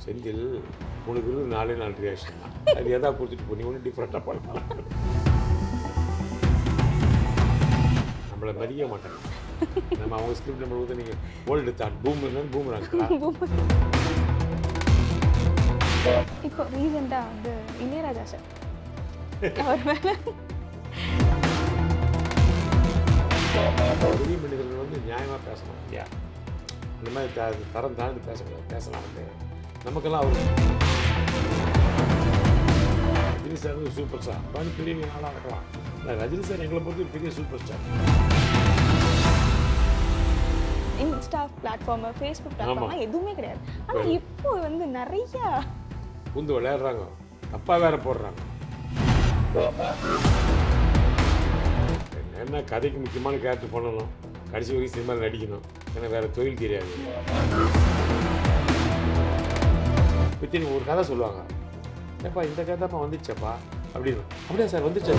செந்தில் உனக்கு இருந்து நாலே நாலு ரியாக்ஷன் தான் அது எதாவது கொடுத்துட்டு போ நீ ஒன்றும் டிஃப்ரெண்ட்டாக பண்ணலாம் நம்மளை மதிக்க மாட்டாங்க நம்ம அவங்க ஸ்கிரிப்ட் நம்ம வந்து நீங்கள் ஓல்டு தாட் பூம் பூம்றாங்களா இப்போ ரீசெண்டாக வந்து இளையராஜா சார் அவர் மேலே பெரிய மனிதர்கள் வந்து நியாயமாக பேசணும் இல்லையா அந்த மாதிரி த தரம் தாழ்ந்து பேசக்கூடாது பேசலாம் வந்து நமக்கெல்லாம் அவர் ரஜினி சார் வந்து சூப்பர் ஸ்டார் அப்பான்னு பெரிய ஆளாக இருக்கலாம் ஆனால் ரஜினி சார் எங்களை பொறுத்து பெரிய super star insta platform Facebook பிளாட்ஃபார்ம்லாம் எதுவுமே கிடையாது ஆனால் இப்போ வந்து நிறைய பூந்து விளையாடுறாங்க தப்பாக வேற போடுறாங்க என்ன கதைக்கு முக்கியமான கேரக்டர் பண்ணணும் கடைசி வரைக்கும் சினிமாவில் நடிக்கணும் ஏன்னா வேற தொழில் தெரியாது வித்தின் ஒரு கதை சொல்லுவாங்க ஏப்பா இந்த கதை தான்ப்பா வந்துச்சேப்பா அப்படின்னு அப்படியா சார் வந்துச்சா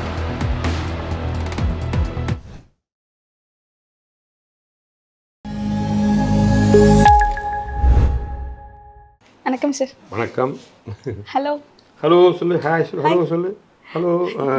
வணக்கம் சார் வணக்கம் ஹலோ ஹலோ சொல்லு ஹாய் சொல்லு ஹலோ சொல்லு ஹலோ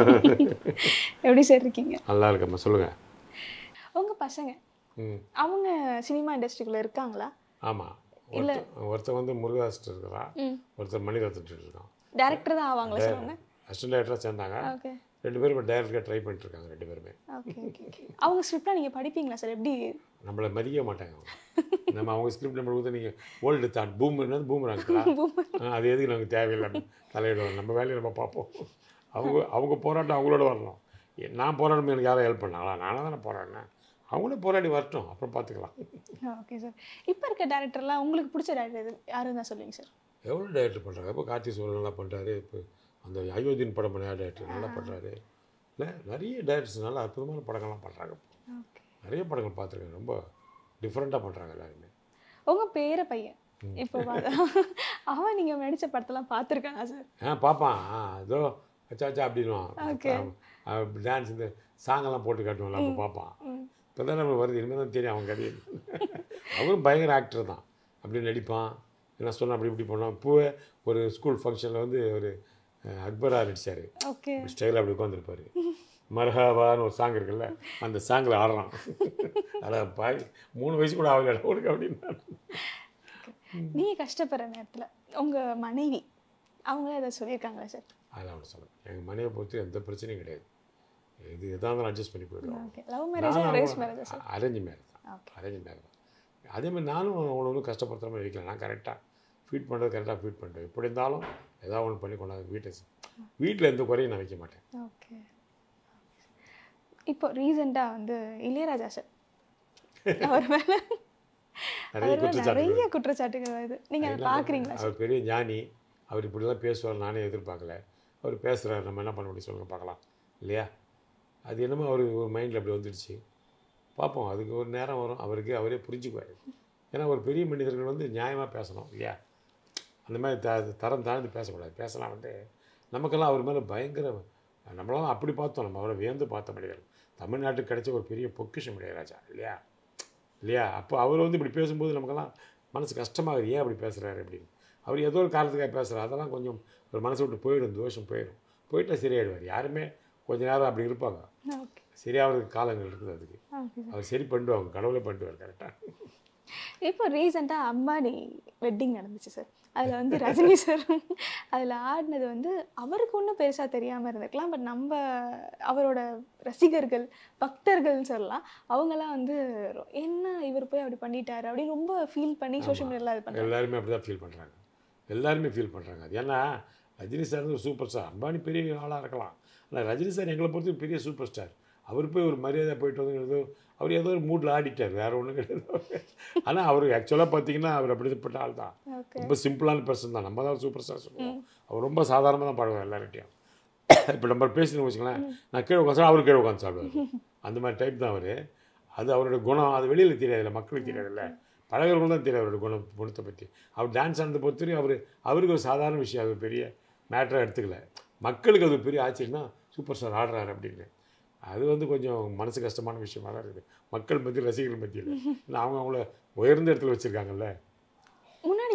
எப்படி சார் இருக்கீங்க நல்லா இருக்கம்மா சொல்லுங்கள் உங்கள் பசங்க ம் அவங்க சினிமா இண்டஸ்ட்ரிக்குள்ளே இருக்காங்களா ஆமாம் ஒருத்தர் ஒருத்தர் வந்து முருகாசிட்டு இருக்கிறான் ம் ஒருத்தர் மணிரத்னம் இருக்கான் டேரக்டர் தான் ஆவாங்களா சார் அவங்க அசிஸ்டன்ட் டைரக்டராக சேர்ந்தாங்க ஓகே ரெண்டு பேரும் இப்போ டைரக்டராக ட்ரை பண்ணிட்டு இருக்காங்க ரெண்டு பேருமே ஓகே ஓகே ஓகே அவங்க ஸ்கிரிப்டாக நீங்கள் படிப்பீங்களா சார் எப்படி நம்மளை மதிக்க மாட்டாங்க அவங்க நம்ம அவங்க ஸ்கிரிப்ட் நம்ம வந்து நீங்கள் ஓல்டு தாட் பூம் என்னது பூம்றாங்களா அது எதுக்கு நமக்கு தேவையில்லை அப்படின்னு தலையிடுவோம் நம்ம வேலையை நம்ம பார்ப்போம் அவங்க அவங்க போராட்டம் அவங்களோட வரணும் எ- நான் போராடும் எனக்கு யாரும் ஹெல்ப் பண்ணாங்களா நானாக தானே போராடினேன் அவங்களே போராடி வரட்டும் அப்புறம் பார்த்துக்கலாம் ஓகே சார் இப்போ இருக்க டேரக்டர்லாம் உங்களுக்கு பிடிச்ச டேரக்டர் எது யாரும் தான் சொல்லுவீங்க சார் எவ்வளோ டைரக்டர் பண்ணுறாங்க இப்போ கார்த்தி சோழன் நல்லா பண்ணுறாரு இப்போ அந்த அயோத்தியன் படம் பண்ண டைரக்டர் நல்லா பண்ணுறாரு இல்லை நிறைய டைரக்டர்ஸ் நல்லா அற்புதமான படங்கள்லாம் பண்ணுறாங்க ஓகே நிறைய படங்கள் பார்த்துருக்கேன் ரொம்ப டிஃப்ரெண்ட்டாக பண்ணுறாங்க எல்லாருமே உங்கள் பேர பையன் இப்போ பார்த்தா அவன் நீங்கள் நடித்த படத்தெல்லாம் பார்த்துருக்கானா சார் ஆ பார்ப்பான் ஆ அதோ அச்சா அச்சா அப்படின்வான் Okay. டான்ஸ் இந்த சாங்கெல்லாம் போட்டு காட்டுவோம்ல அப்போ பார்ப்பான் இப்போ தான் நம்ம வருது இனிமேல் தான் தெரியும் அவன் கதையை அவரும் பயங்கர ஆக்டர் தான் அப்படி நடிப்பான் என்ன சொன்னால் அப்படி இப்படி பண்ணோம் பூவே ஒரு ஸ்கூல் ஃபங்க்ஷனில் வந்து ஒரு அஹ், அக்பரா நடிச்சார் ஓகே ஸ்டைலாக அப்படி உட்காந்துருப்பாரு மர்ஹாபான்னு ஒரு சாங் இருக்குல்ல அந்த சாங்கில் ஆடுறான் அதான் பாய் மூணு வயசு கூட ஆகல உனக்கு அப்படின்னு நீங்கள் கஷ்டப்படுற நேரத்தில் உங்கள் மனைவி அவங்களே அதை சொல்லியிருக்காங்களா சார் அதெல்லாம் அவனை சொல்ல எங்கள் மனையை பொறுத்து எந்த பிரச்சனையும் கிடையாது இது எதாக இருந்தாலும் அட்ஜஸ்ட் பண்ணி போயிடுவோம் ஓகே லவ் மேரேஜா அரேஞ்ச் மேரேஜா சார் அரேஞ்ச் மேரேஜ் தான் ஓகே அரேஞ்ச் மேரேஜ் தான் அதேமாதிரி நானும் அவனை ஒன்றும் கஷ்டப்படுத்துற மாதிரி வைக்கல நான் கரெக்டாக ஃபீட் பண்ணுறது கரெக்டாக ஃபீட் பண்ணுறேன் எப்படி இருந்தாலும் ஏதாவது ஒன்று பண்ணி கொண்டாந்து வீட்டை வீட்டில் எந்த குறையும் நான் வைக்க மாட்டேன் ஓகே இப்போ ரீசெண்டாக வந்து இளையராஜா சார் அவர் மேலே நிறைய அவர் மேல குற்றச்சாட்டு நிறைய குற்றச்சாட்டுகள் வருது நீங்கள் அதை பார்க்குறீங்களா சார் அவர் பெரிய ஞானி அவர் இப்படிலாம் பேசுவார் நானே எதிர்பார்க்கல அவர் பேசுகிறார் நம்ம என்ன பண்ண முடியும் சொல்லுங்க பார்க்கலாம் இல்லையா அது என்னமோ அவர் ஒரு மைண்டில் அப்படி வந்துடுச்சு பார்ப்போம் அதுக்கு ஒரு நேரம் வரும் அவருக்கு அவரே புரிஞ்சுக்குவார் ஏன்னா ஒரு பெரிய மனிதர்கள் வந்து நியாயமாக பேசணும் இல்லையா அந்த மாதிரி த தரம் தாழ்ந்து பேசக்கூடாது பேசலாம் வந்து நமக்கெல்லாம் அவர் மேலே பயங்கர நம்மளாம் அப்படி பார்த்தோம் நம்ம அவரை வியந்து பார்த்த மனிதர் தமிழ்நாட்டுக்கு கிடைச்ச ஒரு பெரிய பொக்கிஷம் இளையராஜா இல்லையா இல்லையா அப்போ அவர் வந்து இப்படி பேசும்போது நமக்கெல்லாம் மனசு கஷ்டமாகுது ஏன் அப்படி பேசுகிறாரு அப்படின்னு அவர் ஏதோ ஒரு காரணத்துக்காக பேசுகிறார் அதெல்லாம் கொஞ்சம் ஒரு மனசை விட்டு போயிடும் தோஷம் போயிடும் போயிட்டா சரியாயிடுவார் யாருமே கொஞ்ச நேரம் அப்படி இருப்பாங்க ஓகே சரியாகிறதுக்கு காலங்கள் இருக்குது அதுக்கு ஓகே அவர் சரி பண்ணிடுவாங்க கடவுளே பண்ணிடுவார் கரெக்டாக இப்போ ரீசெண்டாக அம்பானி வெட்டிங் நடந்துச்சு சார் அதில் வந்து ரஜினி சார் அதில் ஆடினது வந்து அவருக்கு ஒன்றும் பெருசாக தெரியாமல் இருந்திருக்கலாம் பட் நம்ம அவரோட ரசிகர்கள் பக்தர்கள்னு சொல்லலாம் அவங்கெல்லாம் வந்து ரொ- என்ன இவர் போய் அப்படி பண்ணிட்டாரு அப்படின்னு ரொம்ப ஃபீல் பண்ணி சோஷியல் மீடியாவில் இது பண்ணுறாங்க எல்லாருமே அப்படி தான் ஃபீல் பண்ணுறாங்க எல்லாருமே ஃபீல் பண்ணுறாங்க அது ஏன்னா ரஜினி சார் வந்து ஒரு சூப்பர் ஸ்டார் அம்பானி பெரிய ஆளாக இருக்கலாம் ஆனால் ரஜினி சார் எங்களை பொறுத்து பெரிய சூப்பர் ஸ்டார் அவர் போய் ஒரு மரியாதை போயிட்டு வந்து அவர் ஏதோ ஒரு மூடில் ஆடிட்டார் வேறு ஒன்றும் கிடையாது ஆனால் அவர் ஆக்சுவலாக பார்த்தீங்கன்னா அவர் அப்படிப்பட்ட ஆள் தான் ஓகே ரொம்ப சிம்பிளான பர்சன் தான் நம்ம தான் சூப்பர் ஸ்டார் சொல்லுவோம் அவர் ரொம்ப சாதாரணமாக தான் பாடுவார் எல்லார்கிட்டையும் இப்போ நம்ம பேசணும்னு வச்சுங்களேன் நான் கீழே உட்காந்து அவர் கீழே உட்காந்து சாப்பிடுவார் அந்த மாதிரி டைப் தான் அவர் அது அவரோட குணம் அது வெளியில் தெரியாதுல்ல மக்களுக்கு தெரியாதுல்ல பழகிறவங்க தான் தெரியும் அவரோட குணம் குணத்தை பற்றி அவர் டான்ஸ் ஆனதை பொறுத்தவரையும் அவர் அவருக்கு ஒரு சாதாரண விஷயம் அது ஒரு பெரிய மேட்டராக எடுத்துக்கல மக்களுக்கு அது ஒரு பெரிய ஆச்சரியம்னா சூப்பர் ஸ்டார் ஆடுறாரு அப்படின்னு அது வந்து கொஞ்சம் மனசு கஷ்டமான விஷயமா தான் இருக்குது மக்கள் மத்தியில் ரசிகர்கள் மத்தியில் ஏன்னா அவங்க அவங்கள உயர்ந்த இடத்துல வச்சுருக்காங்கல்ல முன்னாடி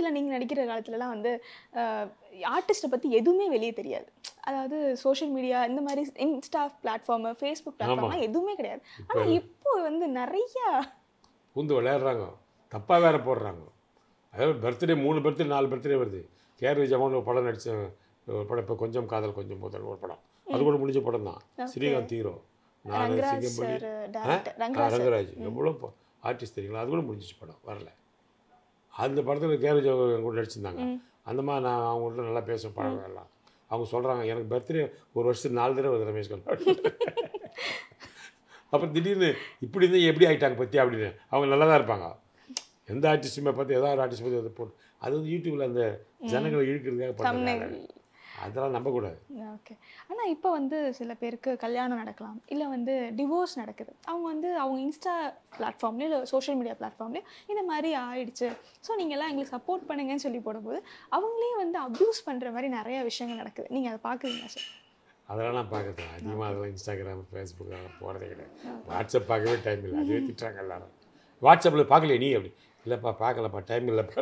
விஜயில் நீங்கள் நடிக்கிற காலத்துலலாம் வந்து ஆர்டிஸ்ட்டை பற்றி எதுவுமே வெளியே தெரியாது அதாவது சோஷியல் மீடியா இந்த மாதிரி இன்ஸ்டா பிளாட்ஃபார்மு ஃபேஸ்புக் பிளாட்ஃபார்ம்லாம் எதுவுமே கிடையாது ஆனால் இப்போ வந்து நிறையா பூந்து விளையாடுறாங்க தப்பாக வேற போடுறாங்க அதாவது பர்த்டே மூணு பர்த்டே நாலு பர்த்டே வருது கேஆர் விஜயமோகன் ஒரு படம் நடித்த ஒரு படம் இப்போ கொஞ்சம் காதல் கொஞ்சம் முதல் ஒரு படம் அது கூட முடிஞ்ச படம் தான் ஸ்ரீகாந்த் ஹீரோ நான் ரங்கராஜ் சிங்கம்பள்ளி சார் டேரக்டர் ஆ, ரங்கராஜ் ரங்கராஜ் எவ்வளோ ஆர்டிஸ்ட் தெரியுங்களா அது கூட முடிஞ்சிச்சு படம் வரல அந்த படத்தில் கேஆர் விஜயமோகன் கூட நடிச்சிருந்தாங்க அந்த மாதிரி நான் அவங்கள்ட்ட நல்லா பேசுவேன் பழகம் எல்லாம் அவங்க சொல்கிறாங்க எனக்கு பர்த்டே ஒரு வருஷத்துக்கு நாலு தடவை வருது ரமேஷ் கல்பாடி அப்புறம் திடீர்னு இப்படி இருந்தால் எப்படி ஆகிட்டாங்க பற்றி அப்படின்னு அவங்க நல்லா தான் இருப்பாங்க எந்த ஆர்டிஸ்ட்டுமே பார்த்து ஏதாவது ஆர்டிஸ்ட் பற்றி அதை போட்டு அது வந்து யூடியூப்பில் அந்த ஜனங்களை இழுக்கிறதுக்காக பண்ணுறாங்க அதெல்லாம் நம்பக்கூடாது ஓகே ஆனால் இப்போ வந்து சில பேருக்கு கல்யாணம் நடக்கலாம் இல்லை வந்து டிவோர்ஸ் நடக்குது அவங்க வந்து அவங்க இன்ஸ்டா பிளாட்ஃபார்ம்லேயும் இல்லை சோஷியல் மீடியா பிளாட்ஃபார்ம்லேயும் இந்த மாதிரி ஆயிடுச்சு ஸோ நீங்கள்லாம் எங்களுக்கு சப்போர்ட் பண்ணுங்கன்னு சொல்லி போடும்போது அவங்களே வந்து அப்யூஸ் பண்ணுற மாதிரி நிறைய விஷயங்கள் நடக்குது நீங்கள் அதை பார்க்குறீங்களா சார் அதெல்லாம் நான் பார்க்குறது அதிகமாக அதெல்லாம் இன்ஸ்டாகிராம் ஃபேஸ்புக் அதெல்லாம் போகிறதே கிடையாது வாட்ஸ்அப் பார்க்கவே டைம் இல்லை அதுவே திட்டுறாங்க எல்லாரும் வாட்ஸ்அப்பில் பார்க்கலையே நீ அப்படி இல்லைப்பா பார்க்கலப்பா டைம் இல்லைப்பா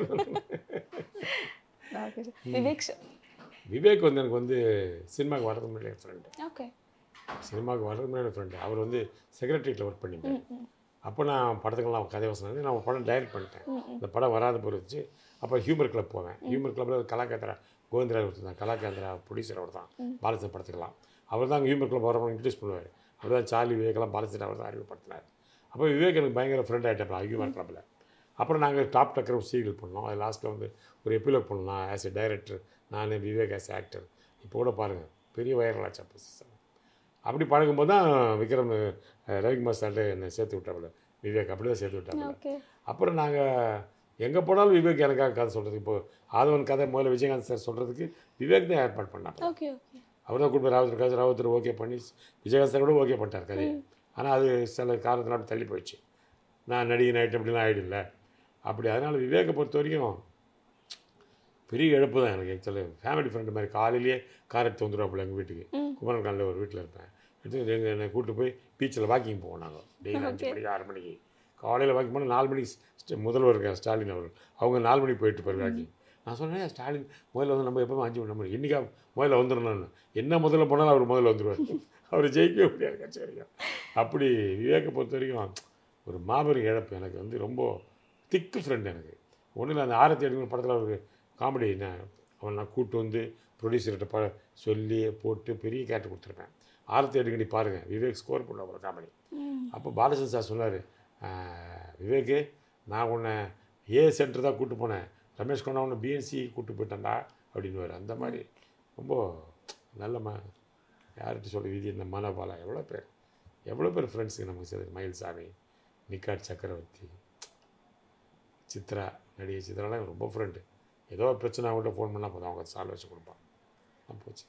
okay sir Vivek sir Vivek வந்து எனக்கு வந்து சினிமாவுக்கு வரதுக்கு முன்னாடி ஃப்ரெண்டு ஓகே சினிமாவுக்கு வரதுக்கு முன்னாடி ஃப்ரெண்டு அவர் வந்து செக்ரட்டரியில் ஒர்க் பண்ணியிருந்தார் அப்போ நான் படத்துக்கெல்லாம் கதை வசனம் எழுதி நான் ஒரு படம் டைரக்ட் பண்ணிட்டேன் இந்த படம் வராத போச்சு அப்போ ஹியூமர் கிளப் போவேன் ஹியூமர் கிளப்பில் கலாகேந்திரா கோவிந்தரா ஒருத்தர் தான் கலாகேந்திரா ப்ரொடியூசர் அவர் தான் பாலசன் படத்துக்கலாம் அவர் தான் ஹியூமர் கிளப் வரவங்க இன்ட்ரடியூஸ் பண்ணுவார் அவர் தான் சார்லி விவேக்கெல்லாம் பாலசன் அவர் தான் அறிமுகப்படுத்தினார் அப்போ விவேக் எனக்கு பயங்கர ஃப்ரெண்ட் ஆகிட்டப்பா ஹியூமர் கிளப்பில் அப்புறம் நாங்கள் டாப் டக்கர் சீரியல் பண்ணோம் அது லாஸ்ட்டில் வந்து ஒரு எபிலோக் பண்ணலாம் ஆஸ் எ டைரக்டர் நான் விவேக் ஆஸ் ஆக்டர் இப்போ கூட பாருங்கள் பெரிய வைரல் ஆச்சு அப்போ சிஸ்டம் அப்படி பழகும்போது தான் விக்ரம் அஹ், ரவிக்குமார் சார்ட்டு என்னை சேர்த்து விட்டாப்புல விவேக் அப்படி தான் சேர்த்து விட்டாப்புல ஓகே அப்புறம் நாங்கள் எங்கே போனாலும் விவேக் எனக்காக கதை சொல்கிறதுக்கு இப்போ ஆதவன் கதை முதல்ல விஜயகாந்த் சார் சொல்கிறதுக்கு விவேக் தான் ஏற்பாடு பண்ணாப்புல ஓகே ஓகே அவர் தான் கூப்பிட்டு ராவத்தர் காசு ராவத்தர் ஓகே பண்ணி விஜயகாந்த் சார் கூட ஓகே பண்ணிட்டார் கதையை ஆனால் அது சில காரணத்தில் அப்படி தள்ளி போயிடுச்சு நான் நடிகை நைட் அப்படிலாம் ஆகிடல அப்படி அதனால் விவேக்கை பொறுத்த வரைக்கும் பெரிய இழப்பு தான் எனக்கு ஆக்சுவலி ஃபேமிலி ஃப்ரெண்டு மாதிரி காலையிலேயே கார் எடுத்து வந்துடுவாப்புல எங்கள் வீட்டுக்கு குமரன் காலையில் ஒரு வீட்டில் இருப்பேன் எடுத்து எங்கள் என்னை கூப்பிட்டு போய் பீச்சில் வாக்கிங் போவோம் நாங்கள் டெய்லி அஞ்சு மணிக்கு ஆறு மணிக்கு காலையில் வாக்கிங் போனால் நாலு மணிக்கு ஸ்ட- முதல்வர் இருக்கார் ஸ்டாலின் அவர் அவங்க நாலு மணிக்கு போயிட்டு போய் வாக்கிங் நான் சொன்னேன் ஸ்டாலின் முதல்ல வந்து நம்ம எப்பவுமே அஞ்சு மணி நம்ம என்றைக்கா முதல்ல வந்துடணும்னு என்ன முதல்ல போனாலும் அவர் முதல்ல வந்துடுவார் அவர் ஜெயிக்கவே முடியாது கட்சி வரைக்கும் அப்படி விவேக்கை பொறுத்த வரைக்கும் ஒரு மாபெரும் இழப்பு எனக்கு வந்து ரொம்ப திக்கு ஃப்ரெண்ட் எனக்கு ஒன்றும் இல்லை அந்த ஆயிரத்தி எட்நூறு படத்தில் அவருக்கு காமெடி நான் அவன் நான் கூட்டு வந்து ப்ரொடியூசர்கிட்ட ப சொல்லி போட்டு பெரிய கேரக்டர் கொடுத்துருப்பேன் ஆயிரத்தி எட்டு பாருங்கள் விவேக் ஸ்கோர் பண்ண ஒரு காமெடி அப்போ பாலசன் சார் சொன்னார் விவேக்கு நான் உன்னை ஏ சென்டர் தான் கூட்டு போனேன் ரமேஷ் கொண்டா உன்னை பிஎன்சி கூட்டு போயிட்டேன்டா அப்படின்னுவார் அந்த மாதிரி ரொம்ப நல்ல ம யார்கிட்ட சொல்ல விதி இந்த மனபாலா எவ்வளோ பேர் எவ்வளோ பேர் ஃப்ரெண்ட்ஸுங்க நமக்கு சேர்ந்து மயில்சாமி நிக்காட் சக்கரவர்த்தி சித்ரா நடிகை சித்ராலாம் ரொம்ப ஃப்ரெண்டு ஏதோ ஒரு பிரச்சனை அவங்கள்ட்ட ஃபோன் பண்ணால் போதும் அவங்க சால்வ் வச்சு கொடுப்பாங்க அப்போ போச்சு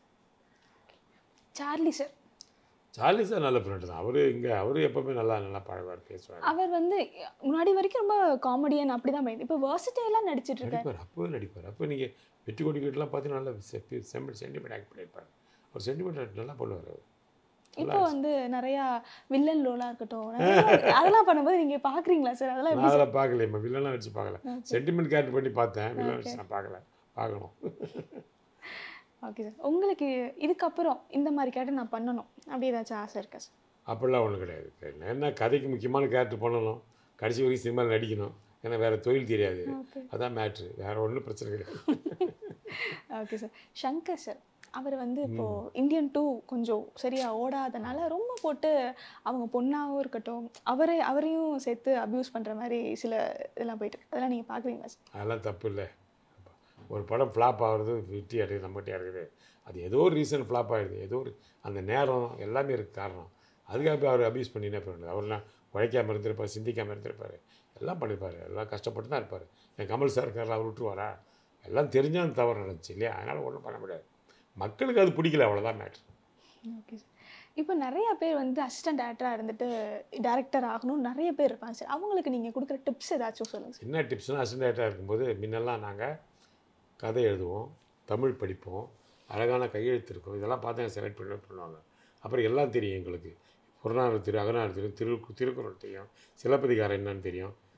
சார்லி சார் சார்லி சார் நல்ல ஃப்ரெண்டு தான் அவர் இங்கே அவர் எப்போவுமே நல்லா நல்லா பழகுவார் பேசுவார் அவர் வந்து முன்னாடி வரைக்கும் ரொம்ப காமெடியன் அப்படி தான் போயிட்டு இப்போ வேர்சிட்டியெல்லாம் நடிச்சிட்டு இருக்காரு நடிப்பார் அப்போவே நடிப்பார் அப்போ நீங்கள் வெற்றி கொடி வீட்டெலாம் பார்த்தீங்கன்னா நல்லா செம்ம சென்டிமெண்ட் ஆக்ட் பண்ணியிருப்பார் அவர் சென்டிமெண்ட் நல்லா பண்ணுவார் அவர் இப்போ வந்து நிறையா வில்லன் ரோலாக இருக்கட்டும் நிறைய அதெல்லாம் பண்ணும்போது நீங்கள் பார்க்குறீங்களா சார் அதெல்லாம் எப்படி நான் அதெல்லாம் பார்க்கல இப்போ வில்லனாக நடிச்சு பார்க்கல சென்டிமெண்ட் கேரக்டர் பண்ணி பார்த்தேன் வில்லன் நடிச்சு நான் பார்க்கல பார்க்கணும் ஓகே சார் உங்களுக்கு இதுக்கப்புறம் இந்த மாதிரி கேட்டு நான் பண்ணணும் அப்படி ஏதாச்சும் ஆசை இருக்கா சார் அப்படிலாம் ஒன்றும் கிடையாது என்ன கதைக்கு முக்கியமான கேரக்டர் பண்ணணும் கடைசி வரைக்கும் சினிமாவில் நடிக்கணும் ஏன்னா வேறு தொழில் தெரியாது ஓகே அதான் மேட்ரு வேறு ஒன்றும் பிரச்சனை கிடையாது ஓகே சார் சங்கர் சார் அவர் வந்து இப்போ இந்தியன் டூ கொஞ்சம் சரியா ஓடாதனால ரொம்ப போட்டு அவங்க பொண்ணாகவும் இருக்கட்டும் அவரே அவரையும் சேர்த்து அப்யூஸ் பண்ணுற மாதிரி சில இதெல்லாம் போயிட்டு இருக்கு. அதெல்லாம் நீங்கள் பார்க்குறீங்களா சார் அதெல்லாம் தப்பு இல்லை ஒரு படம் ஃப்ளாப் ஆகுறது வெற்றி அடையுது நம்மகிட்டே இருக்குது அது ஏதோ ஒரு ரீசன் ஃப்ளாப் ஆகிடுது ஏதோ ஒரு அந்த நேரம் எல்லாமே இருக்குது காரணம் அதுக்காக போய் அவர் அபியூஸ் பண்ணி என்ன பண்ணுறது அவர்லாம் உழைக்காமல் இருந்திருப்பார் சிந்திக்காமல் இருந்திருப்பார் எல்லாம் பண்ணிப்பார் எல்லாம் கஷ்டப்பட்டு தான் இருப்பார் என் கமல் சார் இருக்கார்ல அவர் விட்டுருவாரா எல்லாம் தெரிஞ்சால் அந்த தவறு நடந்துச்சு இல்லையா அதனால் ஒன்றும் பண்ண முடியாது மக்களுக்கு அது பிடிக்கல அவ்வளோதான் மேட்ரு ஓகே சார் இப்போ நிறைய பேர் வந்து அசிஸ்டன்ட் டேரக்டராக இருந்துட்டு டேரக்டர் ஆகணும் நிறைய பேர் இருப்பாங்க சார் அவங்களுக்கு நீங்கள் கொடுக்குற டிப்ஸ் ஏதாச்சும் சொல்லுங்கள் சார் என்ன டிப்ஸ்னால் அசிஸ்டண்ட்டாக இருக்கும்போது முன்னெல்லாம் நாங்கள் கதை எழுதுவோம் தமிழ் படிப்போம் அழகான கையெழுத்து இருக்கும் இதெல்லாம் பார்த்து செலக்ட் பண்ணி பண்ணுவாங்க அப்புறம் எல்லாம் தெரியும் எங்களுக்கு புறநானூறு தெரியும் அகநானூறு தெரியும் திரு திருக்குறள் தெரியும் சிலப்பதிகாரம் என்னன்னு தெரியும்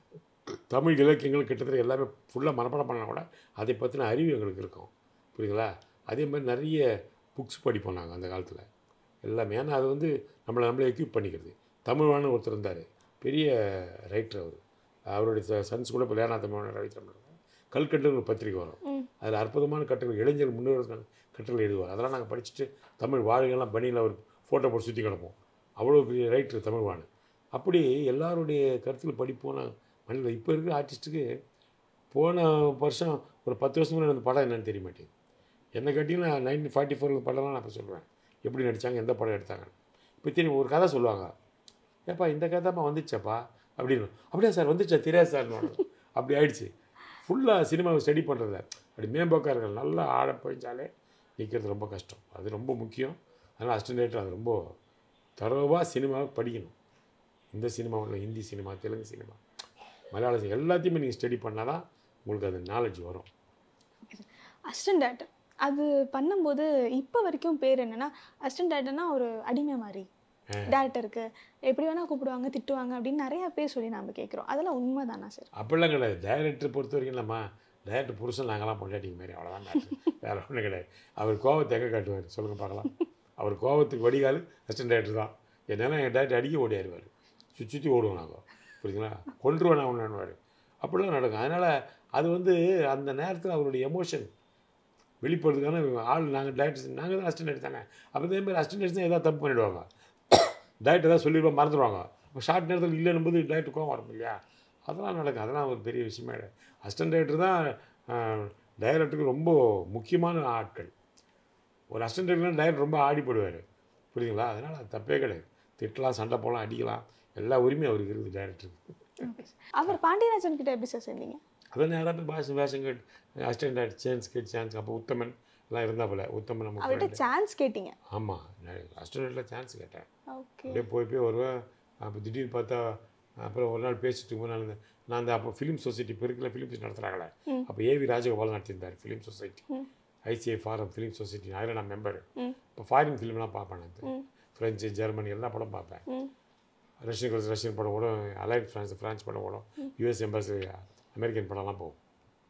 தமிழ் இலக்கியங்கள் கிட்டத்தட்ட எல்லாமே ஃபுல்லாக மனப்பாடம் பண்ணா கூட அதை பற்றின அறிவு எங்களுக்கு இருக்கும் புரியுங்களா அதே மாதிரி நிறைய புக்ஸ் படிப்போம் நாங்கள் அந்த காலத்தில் எல்லாமே ஏன்னா அது வந்து நம்மளை நம்மளே எக்யூப் பண்ணிக்கிறது தமிழ்வான்னு ஒருத்தர் இருந்தார் பெரிய ரைட்டர் அவர் அவருடைய சன்ஸ் கூட இப்போ லேனா தமிழ் ரவிச்சந்திரன் கல்கட்டுன்னு ஒரு பத்திரிக்கை வரும் ம். அதில் அற்புதமான கட்டுரைகள் இளைஞர் முன்னேறுவதற்கான கட்டுரைகள் எழுதுவார் அதெல்லாம் நாங்கள் படிச்சுட்டு தமிழ் வாழ்கெல்லாம் பணியில் ஒரு ஃபோட்டோ போட்டு சுற்றி கிடப்போம் அவ்வளோ பெரிய ரைட்டர் தமிழ்வாணு அப்படி எல்லாருடைய கருத்தில் படிப்போம் நான் மனித இப்போ இருக்கிற ஆர்டிஸ்ட்டுக்கு போன வருஷம் ஒரு பத்து வருஷம் முன்னாடி அந்த படம் என்னன்னு தெரிய மாட்டேங்குது என்னை கேட்டிங்கன்னா நைன்டீன் ஃபார்ட்டி ஃபோர் படம்லாம் நான் இப்போ சொல்லுவேன் எப்படி நடித்தாங்க எந்த படம் எடுத்தாங்க இப்போ தெரியும் ஒரு கதை சொல்லுவாங்க ஏப்பா இந்த கதைப்பா வந்துச்சாப்பா அப்படின்னு அப்படியா சார் வந்துச்சா தெரியாது சார் அப்படி ஆயிடுச்சு ஃபுல்லாக சினிமாவை ஸ்டடி பண்ணுறத அப்படி மேம்போக்காரர்கள் நல்லா ஆட போயிச்சாலே நிற்கிறது ரொம்ப கஷ்டம் அது ரொம்ப முக்கியம் அதனால் அஸ்டன்டேட்டர் அது ரொம்ப தரோவாக சினிமாவை படிக்கணும் இந்த சினிமாவில் Hindi cinema Telugu cinema Malayalam cinema எல்லாத்தையுமே நீங்கள் ஸ்டடி பண்ணால் தான் உங்களுக்கு அது நாலேஜ் வரும் அசிஸ்டன்ட் டேரக்டர் அது பண்ணும்போது இப்போ வரைக்கும் பேர் என்னன்னா அசிஸ்டன்ட் டேரக்டர்னா ஒரு அடிமை மாதிரி டேரக்டருக்கு எப்படி வேணா கூப்பிடுவாங்க திட்டுவாங்க அப்படின்னு நிறைய பேர் சொல்லி நாம கேட்குறோம் அதெல்லாம் உண்மைதானா சார் அப்படிலாம் கிடையாது டைரக்டர் பொறுத்த வரைக்கும் நம்ம டைரக்டர் புருஷன் நாங்களாம் பொண்டாட்டிங்க மாதிரி அவ்வளோதான் மேட்ரு வேறு ஒன்றும் கிடையாது அவர் கோவத்தை எங்கே காட்டுவார் சொல்லுங்கள் பார்க்கலாம் அவர் கோவத்துக்கு வடிகால் அசிஸ்டன்ட் டைரக்டர் தான் என்னால் என் டேரக்டர் அடிக்க ஓடியாருவார் சுற்றி சுற்றி ஓடுவோம் நாங்கள் புரியுதுங்களா கொன்றுவேன் நான் ஒன்றுவார் அப்படிலாம் நடக்கும் அதனால் அது வந்து அந்த நேரத்தில் அவருடைய எமோஷன் வெளிப்படுறதுக்கான ஆள் நாங்கள் டைரக்டர் நாங்கள் தான் அசிஸ்டன்ட் தானே அப்போ இதே மாதிரி அசிஸ்டன்ட் தான் ஏதாவது தப்பு பண்ணிவிடுவாங்க டைரக்டர் ஏதாவது சொல்லிடுவோம் மறந்துடுவாங்க இப்போ ஷார்ட் நேரத்தில் இல்லைன்னும் போது டைரக்டர் கோவம் வரும் இல்லையா அதெல்லாம் நடக்கும் அதெல்லாம் ஒரு பெரிய விஷயமே கிடையாது அசிஸ்டன்ட் டைரக்டர் தான் டைரக்டருக்கு ரொம்ப முக்கியமான ஆட்கள் ஒரு அசிஸ்டன்ட் டைரக்டர் டைரக்டர் ரொம்ப ஆடிப்படுவார் புரியுதுங்களா அதனால் அது தப்பே கிடையாது திட்டலாம் சண்டை போடலாம் அடிக்கலாம் எல்லா உரிமையும் அவருக்கு இருக்குது டைரக்டருக்கு அவர் பாண்டியராஜன் கிட்ட எப்படி சார் சேர்ந்தீங்க அதான் நேராக பாஷ் வேஷம் கேட் அசிஸ்டன்ட் டைரக்டர் சான்ஸ் கேட் சான்ஸ் அப்போ உத்தமன் எல்லாம் இருந்தாப்புல உத்தமன் நம்ம அவர்கிட்ட friend. சான்ஸ் கேட்டீங்க ஆமாம் அசிஸ்டண்ட்டில் சான்ஸ் கேட்டேன் ஓகே அப்படியே போய் போய் வருவேன் அப்போ திடீர்னு பார்த்தா அப்புறம் ஒரு நாள் பேசிட்டு இருக்கும்போது நான் இந்த- நான் அந்த அப்போ ஃபிலிம் சொசைட்டி பெருக்கில் ஃபிலிம் நடத்துகிறாங்களே ம். அப்போ ஏவி ராஜகோபால் நடத்தியிருந்தார் ஃபிலிம் சொசைட்டி ம். ஐசிஐ ஃபாரம் ஃபிலிம் சொசைட்டி அதில் நான் மெம்பர் ம். இப்போ ஃபாரின் ஃபிலிம்லாம் பார்ப்பேன் நான் ம். ஃப்ரெஞ்சு ஜெர்மனி எல்லா படம் பார்ப்பேன் ம் ரஷ்யன் கல்ஸ் ரஷ்யன் படம் கூட அலைட் ஃப்ரான்ஸ் ஃப்ரான்ஸ் படம் கூட யூஎஸ் எம்பசி அமெரிக்கன் படம்லாம் போகும்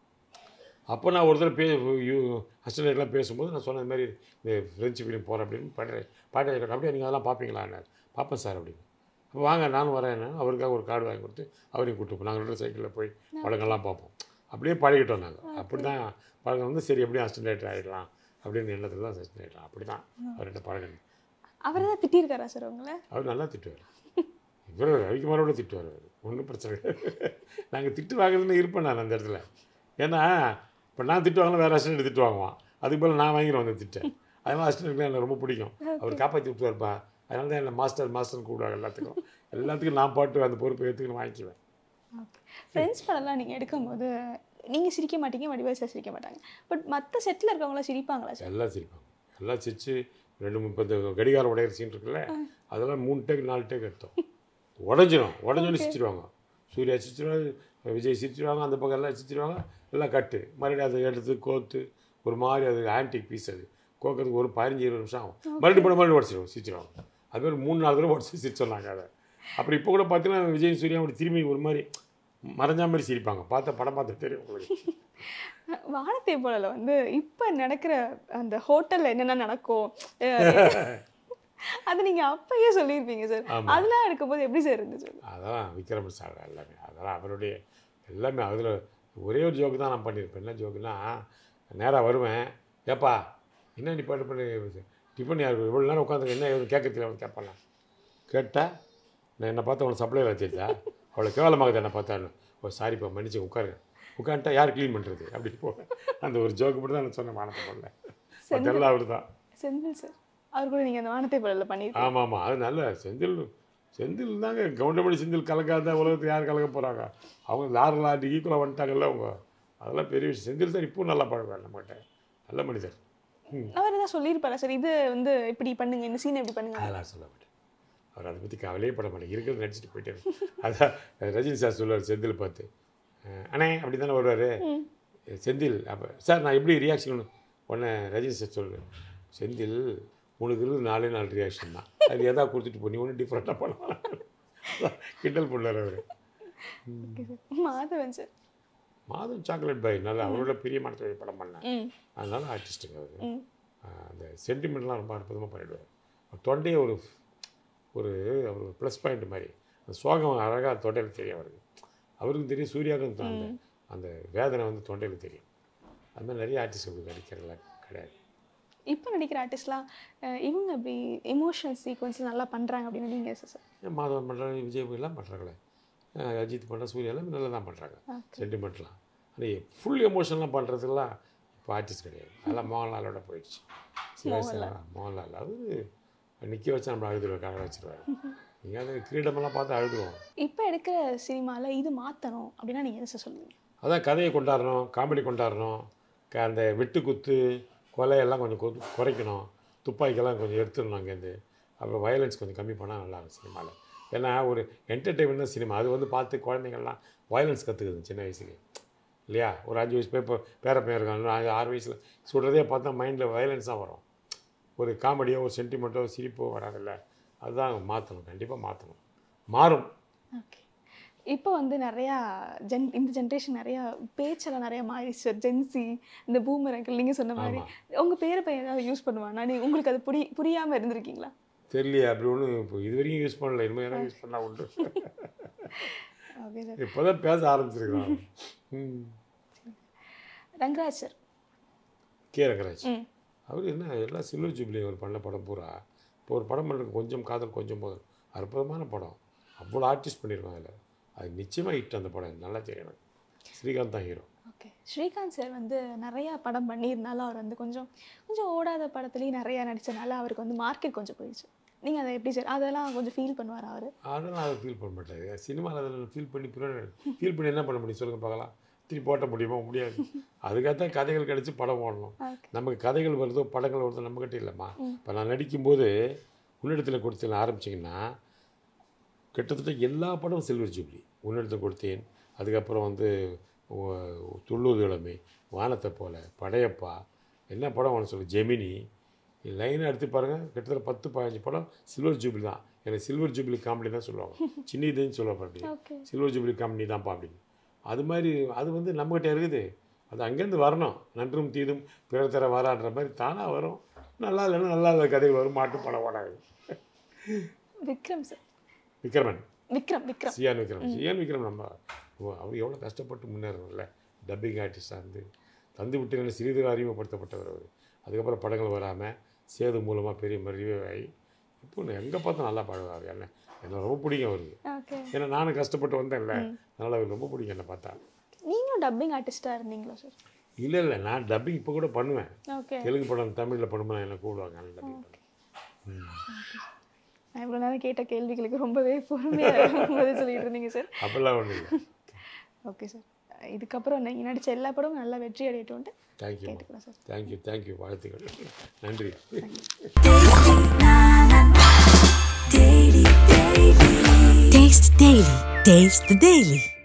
அப்போ நான் ஒரு தடவை பே யூ அஸ்டேட்லாம் பேசும்போது நான் சொன்ன மாதிரி இந்த ஃப்ரெஞ்சு ஃபிலிம் போகிறேன் அப்படின்னு பாட்டு பாட்டு அப்படியே நீங்கள் அதெல்லாம் பார்ப்பீங்களான்னு பார்ப்பேன் சார் அப்படின்னு அப்போ வாங்க நானும் வரேன் அவருக்காக ஒரு கார்டு வாங்கி கொடுத்து அவரையும் கூப்பிட்டு போய் நாங்கள் ரெண்டு சைக்கிளில் போய் படங்கள்லாம் பார்ப்போம் அப்படியே பழகிட்டோம் நாங்கள் அப்படி தான் பழக்கம் வந்து சரி எப்படியும் அஸ்டன்டேட்டர் ஆகிடலாம் அப்படின்னு எண்ணத்தில் தான் அசிஸ்டன்ட் ஆகிடலாம் அப்படி தான் அவர்கிட்ட பழகணும் அவர் தான் திட்டியிருக்காரா சார் உங்களை அவர் நல்லா திட்டுவார் இவர் ரவிக்குமாரோட திட்டுவார் அவர் ஒன்றும் பிரச்சனை கிடையாது நாங்கள் திட்டு வாங்குறதுன்னு இருப்பேன் நான் அந்த இடத்துல ஏன்னா இப்போ நான் திட்டு வாங்கலாம் வேறு அசிஸ்டன்ட் திட்டு வாங்குவான் அதுக்கு பதில் நான் வாங்கிடுவேன் அந்த திட்டை அதனால் அசிஸ்டன்ட் எனக்கு ரொம்ப பிடிக்கும் அவர் காப்பாற்றி விட்டுவார்ப்பா அதனால தான் என்ன மாஸ்டர் மாஸ்டர்னு கூப்பிடுவாங்க எல்லாத்துக்கும் எல்லாத்துக்கும் நான் பாட்டு அந்த பொறுப்பை ஏற்றுக்கணும் வாங்கிக்குவேன் ஓகே ஃப்ரெண்ட்ஸ் படம்லாம் நீங்கள் எடுக்கும்போது நீங்கள் சிரிக்க மாட்டீங்க வடிவேல் சார் சிரிக்க மாட்டாங்க பட் மற்ற செட்டில் இருக்கவங்களாம் சிரிப்பாங்களா சார் எல்லாம் சிரிப்பாங்க எல்லாம் சிரிச்சு ரெண்டு முப்பது கடிகாரம் உடையிற சீன் இருக்குல்ல அதெல்லாம் மூணு டேக் நாலு டேக் எடுத்தோம் உடஞ்சிரும் உடஞ்சோன்னு சிரிச்சிருவாங்க சூர்யா சிரிச்சிருவாங்க விஜய் சிரிச்சிருவாங்க அந்த பக்கம் எல்லாம் சிரிச்சிருவாங்க எல்லாம் கட்டு மறுபடியும் அதை எடுத்து கோத்து ஒரு மாதிரி அது ஆன்டிக் பீஸ் அது கோக்கிறதுக்கு ஒரு பதினஞ்சு இருபது நிமிஷம் ஆகும் மறுபடியும் படம் மறுபடியும் உடச்சிருவோம் சிரிச்சிருவாங்க அது மாதிரி மூணு நாலு தடவை உடச்சி சிரிச்சோம் அதை அப்புறம் இப்போ கூட பார்த்தீங்கன்னா விஜய் சூர்யா அப்படி திரும்பி ஒரு மாதிரி மறைஞ்சா மாதிரி சிரிப்பாங்க பார்த்தா படம் பார்த்தா தெரியும் உங்களுக்கு வானத்தை போலல வந்து இப்போ நடக்கிற அந்த ஹோட்டலில் என்னென்ன நடக்கும் அஹ் அது நீங்கள் அப்பயே சொல்லியிருப்பீங்க சார் ஆமா. அதெல்லாம் எடுக்கும்போது எப்படி சார் இருந்துச்சு அதெல்லாம் விக்ரம் சார் எல்லாமே அதெல்லாம் அவருடைய எல்லாமே அதில் ஒரே ஒரு ஜோக்கு தான் நான் பண்ணியிருப்பேன் என்ன ஜோக்குன்னா நேராக வருவேன் ஏப்பா என்ன நீ பாட்டு பண்ணி டிஃபன் யார் இவ்வளோ நேரம் உட்காந்து என்ன எதுவும் கேட்கறதுல அவன் கேட்பானா கேட்டால் நான் என்னை பார்த்து அவனை சப்ளை வச்சிருந்தா அவளை கேவலமாகுது என்னை பார்த்தான்னு ஓ சாரிப்பா மன்னிச்சு உட்காரு உட்காந்துட்டா யார் க்ளீன் பண்ணுறது அப்படின்னு போவேன் அந்த ஒரு ஜோக்கு மட்டும் தான் நான் சொன்னேன் வானத்தை பண்ணல அதெல்லாம் அவர் தான் செந்தில் சார் அவர் கூட நீங்கள் அந்த வானத்தை போலல பண்ணியிருக்கீங்க ஆமாம் ஆமாம் அது நல்ல செந்தில் செந்தில் தாங்க கவுண்டமணி செந்தில் கலக்காத உலகத்தில் யார் கலக்க போகிறாங்க அவங்க லாரில் ஆட்டி ஈக்குவலாக வந்துட்டாங்கல்ல அவங்க அதெல்லாம் பெரிய விஷயம் செந்தில் சார் இப்பவும் நல்லா பழகுவார் நம்மகிட்ட நல்ல மனிதர் ம் அவர் ஏதாவது சொல்லியிருப்பாரா சார் இது வந்து இப்படி பண்ணுங்க இந்த சீன் இப்படி பண்ணுங்க அதெல்லாம் சொல்ல மாட்டேன் அவர் அதை பற்றி கவலையே பட மாட்டேன் இருக்கிறத நடிச்சிட்டு போயிட்டாரு அதான் ரஜினி சார் சொல்லுவார் செந்தில் பார்த்து அஹ், அண்ணே அப்படி தானே வருவார் செந்தில் அப்போ சார் நான் எப்படி ரியாக்ஷன் உடனே ரஜினி சார் சொல்லு செந்தில் உனக்கு இருக்குது நாலே நாலு ரியாக்ஷன் தான் அது எதாவது கொடுத்துட்டு போ நீ ஒன்றும் டிஃப்ரெண்ட்டாக பண்ணலாம் கிண்டல் பண்ணார் அவர் ஓகே சார் மாதவன் சார் மாதம் சாக்லேட் பாய் நல்லா அவரோட பெரிய மனத்தை படம் பண்ணேன் ம் அதனால ஆர்டிஸ்ட்டுங்க அவர் ம் அந்த சென்டிமெண்ட்லாம் ரொம்ப அற்புதமாக பண்ணிடுவார் அவர் தொண்டையே ஒரு ஒரு அவர் ப்ளஸ் பாயிண்ட் மாதிரி அந்த சோகம் அழகாக தொண்டையில் தெரியும் அவருக்கு அவருக்கும் தெரியும் சூர்யாவுக்கும் அந்த அந்த வேதனை வந்து தொண்டையில் தெரியும் அது மாதிரி நிறைய ஆர்டிஸ்ட் நடிக்கிறதுல கிடையாது இப்போ நடிக்கிற ஆர்டிஸ்ட்லாம் இவங்க அப்படி எமோஷனல் சீக்வன்ஸ் நல்லா பண்ணுறாங்க அப்படின்னு நீங்கள் சார் ஏன் மாதவன் பண்ணுறாங்க விஜய் எல்லாம் பண்ணுறாங்களே அஜித் பண்ணுற சூர்யா எல்லாம் நல்லா தான் பண்ணுறாங்க ஓகே சென்டிமெண்ட்லாம் ஆனால் ஃபுல் எமோஷன்லாம் பண்ணுறதுலாம் இப்போ ஆர்டிஸ்ட் கிடையாது அதெல்லாம் மோகன்லாலோட போயிடுச்சு சிவாஜி மோகன்லால் அவர் நிற்க வச்சா நம்ம அழுதுருவார் கரை வச்சிருவார் நீங்கள் அது கிரீடமெல்லாம் பார்த்து அழுதுருவோம் இப்போ எடுக்கிற சினிமாவில் இது மாற்றணும் அப்படின்னா நீங்கள் என்ன சார் சொல்லுவீங்க அதான் கதையை கொண்டாடணும் காமெடி கொண்டாடணும் க- அந்த வெட்டு குத்து கொலையெல்லாம் கொஞ்சம் கொ- குறைக்கணும் துப்பாக்கியெல்லாம் கொஞ்சம் எடுத்துடணும் அங்கேருந்து அப்புறம் வயலன்ஸ் கொஞ்சம் கம்மி பண்ணால் நல்லா இருக்கும் சினிமாவில் ஏன்னா ஒரு என்டர்டெயின்மெண்ட் தான் சினிமா அது வந்து பார்த்து குழந்தைங்கள்லாம் வயலன்ஸ் கற்றுக்குது சின்ன வயசுலேயே இல்லையா ஒரு அஞ்சு வயசு பேப்பர் பேரப்பையன் இருக்காங்க அஞ்சு ஆறு வயசில் சுடுறதே பார்த்தா மைண்டில் வயலன்ஸ் தான் வரும் ஒரு காமெடியோ ஒரு சென்டிமெண்ட்டோ சிரிப்போ வராதில்ல அதுதான் மாற்றணும் கண்டிப்பாக மாற்றணும் மாறும் ஓகே இப்போ வந்து நிறையா ஜென் இந்த ஜென்ரேஷன் நிறையா பேச்செல்லாம் நிறையா மாறிடுச்சு சார் ஜென்சி இந்த பூமர் அங்கிள் நீங்கள் சொன்ன மாதிரி உங்கள் பேரை பையன் ஏதாவது யூஸ் பண்ணுவானா நீ உங்களுக்கு அது புரி புரியாமல் இருந்திருக்கீங்களா தெரியலையே அப்படி ஒன்றும் இப்போ இது வரைக்கும் யூஸ் பண்ணல இனிமேல் தான் யூஸ் பண்ணால் உண்டு ஓகே சார் இப்போ தான் பேச ஆரம்பிச்சிருக்கிறான் ம் ரங்கராஜ் சார் கே ரங்கராஜ் ம் அவர் என்ன எல்லாம் சில்வர் ஜூப்ளி அவர் பண்ண படம் பூரா இப்போ ஒரு படம் பண்ணுறது கொஞ்சம் காதல் கொஞ்சம் போதும் அற்புதமான படம் அவ்வளோ ஆர்டிஸ்ட் பண்ணியிருக்காங்க அதில் அது நிச்சயமாக ஹிட் அந்த படம் நல்லா தெரியும் எனக்கு ஸ்ரீகாந்த் தான் ஹீரோ ஓகே ஸ்ரீகாந்த் சார் வந்து நிறையா படம் பண்ணியிருந்தாலும் அவர் வந்து கொஞ்சம் கொஞ்சம் ஓடாத படத்துலேயும் நிறையா நடிச்சனால அவருக்கு வந்து மார்க்கெட் கொஞ்சம் போயிடுச்சு நீங்கள் அதை எப்படி சார் அதெல்லாம் கொஞ்சம் ஃபீல் பண்ணுவார் அவர் அதெல்லாம் அதை ஃபீல் பண்ண மாட்டாரு சினிமாவில் அதில் ஃபீல் பண்ணி ஃபீல் பண்ணி என்ன பண்ண முடியும் சொல்லுங்கள் பார்க்கலாம் திருப்பி ஓட்ட முடியுமா முடியாது அதுக்காகத்தான் கதைகள் கிடச்சி படம் ஓடணும் ஓகே நமக்கு கதைகள் வருதோ படங்கள் வருதோ நம்மக்கிட்ட இல்லைம்மா இப்போ நான் நடிக்கும்போது உன்னிடத்தில் கொடுத்தேன் ஆரம்பிச்சிங்கன்னா கிட்டத்தட்ட எல்லா படமும் சில்வர் ஜூப்ளி உன்னிடத்தில் கொடுத்தேன் அதுக்கப்புறம் வந்து உ- துள்ளூர் இளமை வானத்தை போல படையப்பா என்ன படம் ஒன்று சொல்லு ஜெமினி லைனாக எடுத்து பாருங்கள் கிட்டத்தட்ட பத்து பதினஞ்சு படம் சில்வர் ஜூப்ளி தான் எனக்கு சில்வர் ஜூப்ளி காமெடி தான் சொல்லுவாங்க சின்ன இதுன்னு சொல்லுவாங்க அப்படி ஓகே சில்வர் ஜூப்ளி காமெடி தான்ப்பா அப்படின்னு அது மாதிரி அது வந்து நம்மகிட்ட இருக்குது அது அங்கேருந்து வரணும் நன்றும் தீதும் பிறர் தர வரான்ற மாதிரி தானாக வரும் நல்லா இல்லைன்னா நல்லா இல்லை கதைகள் வரும் மாட்டு படம் ஓடாது விக்ரம் சார் விக்ரமன் விக்ரம் விக்ரம் சியான் விக்ரம் சியான் விக்ரம் நம்ம ஓ, அவர் எவ்வளோ கஷ்டப்பட்டு முன்னேறணும்ல டப்பிங் ஆர்டிஸ்டாக இருந்து தந்து விட்டு சிறிது அறிமுகப்படுத்தப்பட்டவர் அவர் அதுக்கப்புறம் படங்கள் வராமல் சேது மூலமாக பெரிய ரிவ்யூ ஆகி இப்போ எங்கே பார்த்தா நல்லா பாடுவார் என்ன எனக்கு ரொம்ப பிடிக்கும் அவருக்கு ஓகே ஏன்னா நானும் கஷ்டப்பட்டு வந்தேன்ல அதனால் அவருக்கு ரொம்ப பிடிக்கும் என்னை பார்த்தா நீங்களும் டப்பிங் ஆர்டிஸ்டாக இருந்தீங்களா சார் இல்லை இல்லை நான் டப்பிங் இப்போ கூட பண்ணுவேன் ஓகே தெலுங்கு படம் தமிழில் பண்ணும்போது என்னை கூப்பிடுவாங்க நான் டப்பிங் பண்ணுவேன் நான் இவ்வளோ நேரம் கேட்ட கேள்விகளுக்கு ரொம்பவே பொறுமையாக பதில் சொல்லிட்டு இருந்தீங்க சார் அப்போல்லாம் ஒன்றும் இல்லை ஓகே சார் இதுக்கப்புறம் நீங்கள் நடித்த எல்லா படமும் நல்லா வெற்றி அடையட்டும்ட்டு தேங்க்யூ கேட்டுக்கலாம் சார் தேங்க்யூ தேங்க்யூ வாழ்த்துக்கள் நன்றி Taste Daily. Taste the Daily.